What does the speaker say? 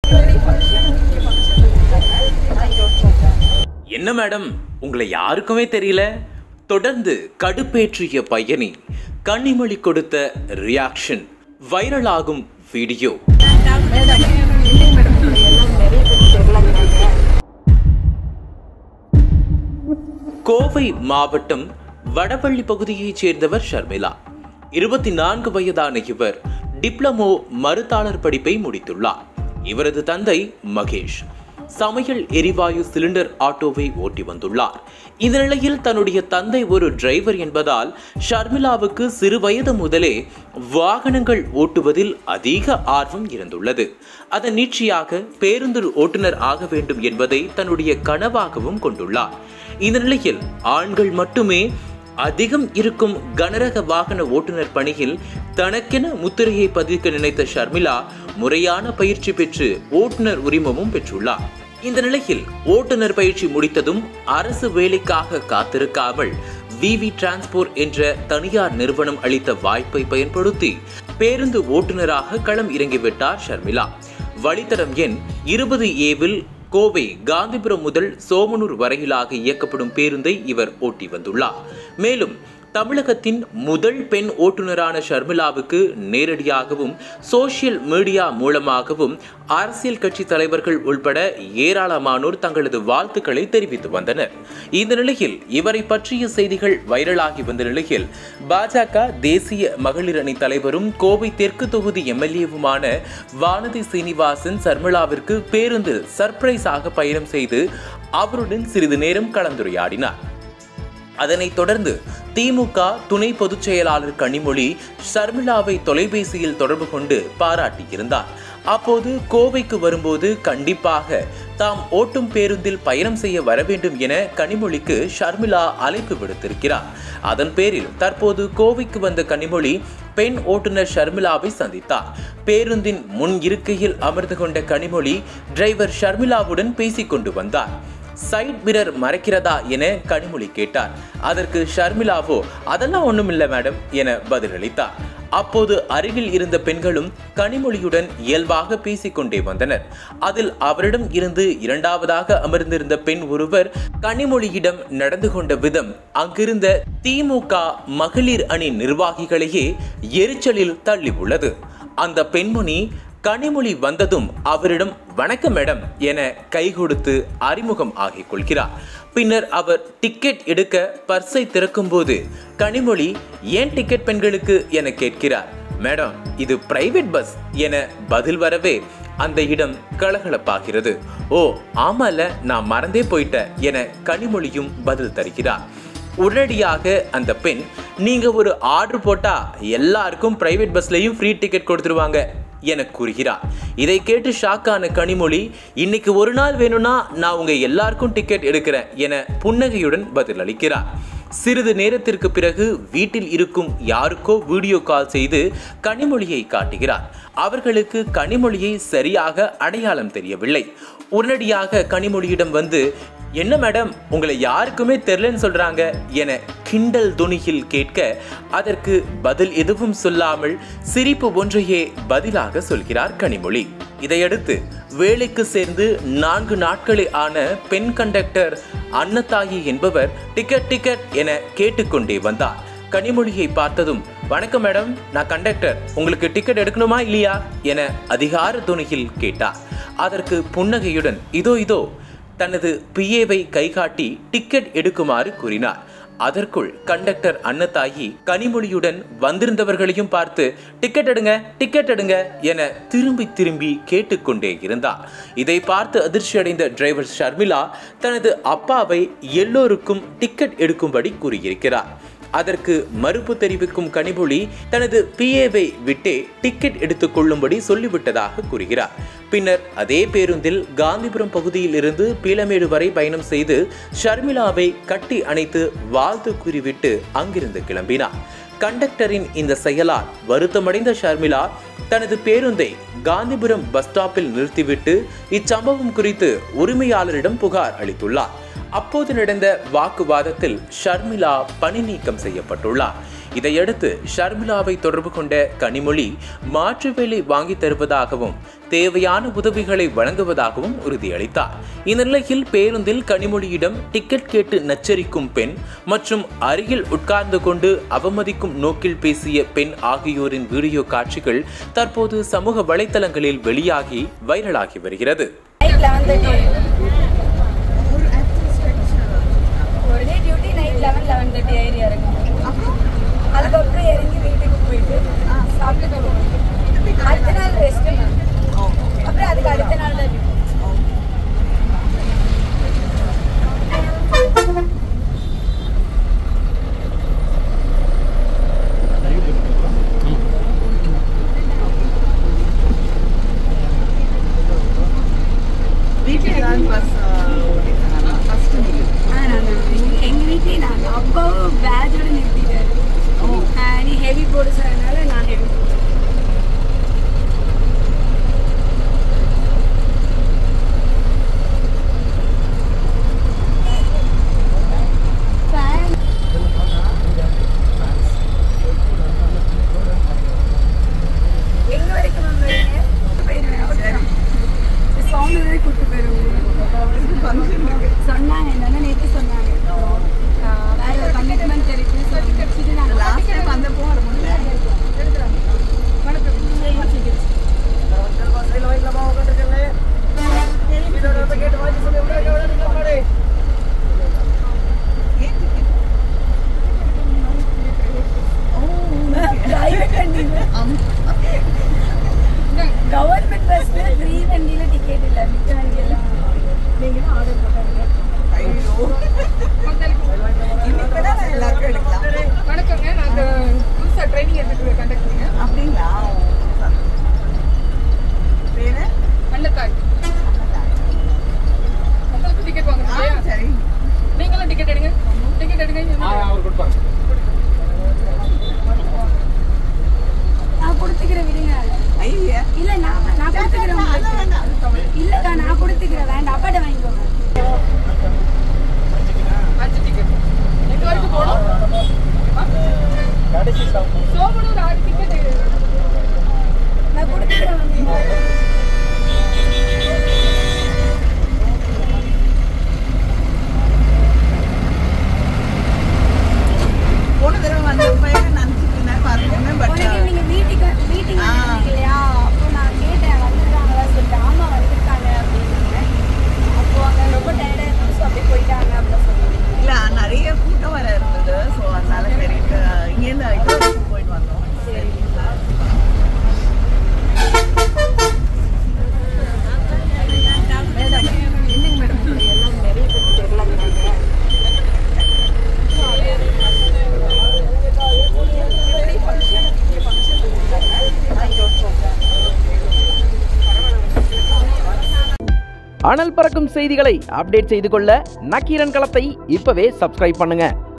என்ன மேடம் உங்களை யாருக்குமே தெரியல தொடர்ந்து கடுப்பேற்றிய பயணி கன்னிமொழி கொடுத்த ரியாக்ஷன் வைரலாகும் வீடியோ கோவை மாவட்டம் வடபள்ளி பகுதியைச் சேர்ந்தவர் ஷர்மிளா இருபத்தி நான்கு வயதான இவர் டிப்ளமோ மருத்தாளர் படிப்பை முடித்துள்ளார் இவரது தந்தை மகேஷ் சமையல் எரிவாயு சிலிண்டர் ஆட்டோவை ஓட்டி வந்துள்ளார் இந்த நிலையில் தன்னுடைய தந்தை ஒரு டிரைவர் என்பதால் ஷர்மிளாவுக்கு சிறு வயது முதலே வாகனங்கள் ஓட்டுவதில் அதிக ஆர்வம் இருந்துள்ளது அதன் நீட்சியாக பேருந்து ஓட்டுநர் ஆக வேண்டும் என்பதை தன்னுடைய கனவாகவும் கொண்டுள்ளார் இந்த நிலையில் ஆண்கள் மட்டுமே அதிகம் இருக்கும் கனரக வாகன ஓட்டுநர் பணியில் தனக்கென முத்திரையை பதிக்க நினைத்த ஷர்மிளா முறையான பயிற்சி பெற்று ஓட்டுநர் உரிமமும் பெற்றுள்ளார் இந்த நிலையில் ஓட்டுநர் பயிற்சி முடித்ததும் அரசு வேலைக்காக காத்திருக்காமல் விவி டிரான்ஸ்போர்ட் என்ற தனியார் நிறுவனம் அளித்த வாய்ப்பை பயன்படுத்தி பேருந்து ஓட்டுநராக களம் இறங்கிவிட்டார் ஷர்மிளா வழித்தடம் எண் இருபது ஏவில் கோவை காந்திபுரம் முதல் சோமனூர் வரையிலாக இயக்கப்படும் பேருந்தை இவர் ஓட்டி வந்துள்ளார் மேலும் தமிழகத்தின் முதல் பெண் ஓட்டுநரான ஷர்மிளாவுக்கு நேரடியாகவும் சோசியல் மீடியா மூலமாகவும் அரசியல் கட்சி தலைவர்கள் உள்பட ஏராளமானோர் தங்களது வாழ்த்துக்களை தெரிவித்து வந்தனர் இந்த நிலையில் இவரை பற்றிய செய்திகள் வைரலாகி வந்த நிலையில் பாஜக தேசிய மகளிர் அணி தலைவரும் கோவை தெற்கு தொகுதி எம்எல்ஏவுமான வானதி சீனிவாசன் சர்மிளாவிற்கு பேருந்தில் சர்ப்ரைஸாக பயணம் செய்து அவருடன் சிறிது நேரம் கலந்துரையாடினார் அதனைத் தொடர்ந்து திமுக துணை பொதுச் செயலாளர் கனிமொழி ஷர்மிளாவை தொலைபேசியில் தொடர்பு கொண்டு பாராட்டியிருந்தார் அப்போது கோவைக்கு வரும்போது கண்டிப்பாக தாம் ஓட்டும் பேருந்தில் பயணம் செய்ய வர வேண்டும் என கனிமொழிக்கு ஷர்மிளா அழைப்பு விடுத்திருக்கிறார் அதன் பேரில் தற்போது கோவைக்கு வந்த கனிமொழி பெண் ஓட்டுநர் ஷர்மிளாவை சந்தித்தார் பேருந்தின் முன் இருக்கையில் அமர்ந்து கொண்ட கனிமொழி டிரைவர் ஷர்மிளாவுடன் பேசிக் கொண்டு வந்தார் சைட் மிரர் மறைக்கிறதா என கனிமொழி கேட்டார் அதற்கு ஷர்மிளாவோ அதெல்லாம் ஒண்ணுமில்ல மேடம் என பதிலளித்தார் அப்போது அருகில் இருந்த பெண்களும் கனிமொழியுடன் இயல்பாக பேசிக்கொண்டே வந்தனர் அதில் அவரிடம் இருந்து இரண்டாவதாக அமர்ந்திருந்த பெண் ஒருவர் கனிமொழியிடம் நடந்து கொண்ட விதம் அங்கிருந்த திமுக மகளிர் அணி நிர்வாகிகளையே எரிச்சலில் தள்ளி உள்ளது அந்த பெண்மணி கனிமொழி வந்ததும் அவரிடம் வணக்கம் மேடம் என கை கொடுத்து அறிமுகம் ஆகிக் கொள்கிறார் பின்னர் அவர் டிக்கெட் எடுக்க பர்ஸை திறக்கும்போது கனிமொழி ஏன் டிக்கெட் பெண்களுக்கு என கேட்கிறார் மேடம் இது பிரைவேட் பஸ் என பதில் வரவே அந்த இடம் கலகலப்பாகிறது ஓ ஆமால நான் மறந்தே போயிட்டேன் என கனிமொழியும் பதில் தருகிறார் உடனடியாக அந்த பெண் நீங்க ஒரு ஆர்டர் போட்டா எல்லாருக்கும் பிரைவேட் பஸ்லயும் ஃப்ரீ டிக்கெட் கொடுத்துருவாங்க என கூறுகிறார் இதை கேட்டு ஷாக்கான கனிமொழி இன்னைக்கு ஒரு நாள் வேணும்னா நான் உங்க எல்லாருக்கும் டிக்கெட் எடுக்கிறேன் என புன்னகையுடன் பதில் அளிக்கிறார் சிறிது நேரத்திற்கு பிறகு வீட்டில் இருக்கும் யாருக்கோ வீடியோ கால் செய்து கனிமொழியை காட்டுகிறார் அவர்களுக்கு கனிமொழியை சரியாக அடையாளம் தெரியவில்லை உடனடியாக கனிமொழியிடம் வந்து என்ன மேடம் உங்களை யாருக்குமே தெரிலன்னு சொல்றாங்க என கிண்டல் துணியில் கேட்க அதற்கு பதில் எதுவும் சொல்லாமல் சிரிப்பு ஒன்றையே பதிலாக சொல்கிறார் கனிமொழி இதையடுத்து வேலைக்கு சேர்ந்து நான்கு நாட்களே ஆன பெண் கண்டக்டர் அன்னதாயி என்பவர் டிக்கெட் டிக்கெட் என கேட்டுக்கொண்டே வந்தார் கனிமொழியை பார்த்ததும் வணக்கம் மேடம் நான் கண்டக்டர் உங்களுக்கு டிக்கெட் எடுக்கணுமா இல்லையா என அதிகார துணியில் கேட்டார் அதற்கு புன்னகையுடன் இதோ இதோ தனது பிஏவை கைகாட்டி டிக்கெட் எடுக்குமாறு கூறினார் அதற்குள் கண்டக்டர் அன்னதாயி கனிமொழியுடன் வந்திருந்தவர்களையும் பார்த்து டிக்கெட் எடுங்க டிக்கெட் எடுங்க என திரும்பி திரும்பி கேட்டுக்கொண்டே இருந்தார் இதை பார்த்து அதிர்ச்சியடைந்த டிரைவர் ஷர்மிளா தனது அப்பாவை எல்லோருக்கும் டிக்கெட் எடுக்கும்படி கூறியிருக்கிறார் அதற்கு மறுப்பு தெரிவிக்கும் கனிமொழி தனது பிஏவை விட்டே டிக்கெட் எடுத்துக் கொள்ளும்படி சொல்லிவிட்டதாக கூறுகிறார் பின்னர் அதே பேருந்தில் காந்திபுரம் பகுதியில் இருந்து பீளமேடு வரை பயணம் செய்து ஷர்மிளாவை கட்டி அணைத்து வாழ்த்து கூறிவிட்டு அங்கிருந்து கிளம்பினார் கண்டக்டரின் இந்த செயலால் வருத்தமடைந்த ஷர்மிளா தனது பேருந்தை காந்திபுரம் பஸ் ஸ்டாப்பில் நிறுத்திவிட்டு இச்சம்பவம் குறித்து உரிமையாளரிடம் புகார் அளித்துள்ளார் அப்போது நடந்த வாக்குவாதத்தில் ஷர்மிளா பணி நீக்கம் செய்யப்பட்டுள்ளார் இதையடுத்து ஷர்மிளாவை தொடர்பு கொண்ட கனிமொழி மாற்று வேலை வாங்கி தருவதாகவும் தேவையான உதவிகளை வழங்குவதாகவும் உறுதியளித்தார் இந்த நிலையில் பேருந்தில் கனிமொழியிடம் டிக்கெட் கேட்டு நச்சரிக்கும் பெண் மற்றும் அருகில் உட்கார்ந்து கொண்டு அவமதிக்கும் நோக்கில் பேசிய பெண் ஆகியோரின் வீடியோ காட்சிகள் தற்போது சமூக வலைத்தளங்களில் வெளியாகி வைரலாகி வருகிறது நைட் லெவன் தேர்ட்டி ஒரு day duty night eleven eleven thirty ஏறி இறங்கும் அதுக்கப்புறம் இறங்கி வீட்டுக்கு போயிட்டு சாப்பிட்டு போவோம் அடுத்த நாள் ரெஸ்ட் மேம் அப்புறம் அதுக்கு அடுத்த நாள் தான் duty. வீட்டில் ஏதாவது பஸ் ஓட்டிருக்காங்களா ஃபஸ்ட்டு நீங்கள் ஆ நான் எங்க- எங்க வீட்லயே நான் அப்பாவும் பேட்சோட நிறுத்திட்டாரு ஆ, நீ ஹெவி போடு சார் அதனால நான் ஹெவி போடுறேன் Fan. எங்க வரைக்கும் மேம் வரீங்க போயிடுவேன் சவுண்ட் வரை கூட்டு போயிருவோம் ஃபங்க்ஷன் இருக்கு சொன்னாங்க என்னன்னா நேற்று சொன்னாங்க ஆஹ் வேற ஒரு கமிட்மெண்ட் இருக்கு ஸோ முடிச்சுட்டு நாங்கள் லாஸ்ட் டைம் வந்தப்போ வர முடியல கவர்மெண்ட் பஸ்ல ஃப்ரீ வண்டியில டிக்கெட் இல்லை மிச்ச வண்டியெல்லாம் நீங்க தான் ஆர்டர் போட்டாங்க ஐயோ இன்னைக்கு தான் நான் எல்லாருக்கும் எடுக்கலாம் வணக்கங்க நாங்க புதுசா ட்ரைனிங் எடுத்துட்டு கண்டக்டருங்க அப்படிங்களா பேரு அன்னத்தாய் உங்களுக்கு டிக்கெட் வாங்க ஆ இல்லையா சரி நீங்களும் டிக்கெட் எடுங்க டிக்கெட் எடுங்க நான் கொடுத்துக்கிறேன் விடுங்க ஐயா இல்ல நான் நான் கொடுத்துக்கிறேன் அதான் உங்களுக்கு. வேண்டாம் அது தமிழ் இல்லக்கா நான் கொடுத்துக்கிறேன் வேண்டாம் அப்பாட்ட வாங்கிக்கோங்க அஞ்சு டிக்கெட் எங்க வரைக்கும் போகணும் சோமனூர் ஆறு டிக்கெட் நான் கொடுத்துக்கிறேன் வந்து போன தடவை வந்தப்ப நினச்சிட்டு இருந்தேன் பார்த்தேன் பட் உனக்கு நீங்க மீட்டிங் மீட்டிங் ஆ. இல்லையா அப்போ நான் கேட்டேன் வந்திருக்காங்களா சொல்லிட்டு ஆமா வந்திருக்காங்க அப்படின்னாங்க அப்போ அங்க ரொம்ப டயர்டா இருந்துச்சு அப்படியே போயிட்டாங்க அப்படின்னு சொன்னாங்க இல்லை நிறைய கூட்டம் வர இருந்தது ஸோ அதனால சரிட்டு இங்கேருந்து இது வரைக்கும் போயிட்டு வந்தோம் சரி மேடம் என்னங்க மேடம் எல்லாம் நிறைய பேருக்கு தெரியலங்கிறாங்க அனல் பறக்கும் செய்திகளை அப்டேட் செய்து கொள்ள நக்கீரன் களத்தை இப்பவே சப்ஸ்கிரைப் பண்ணுங்க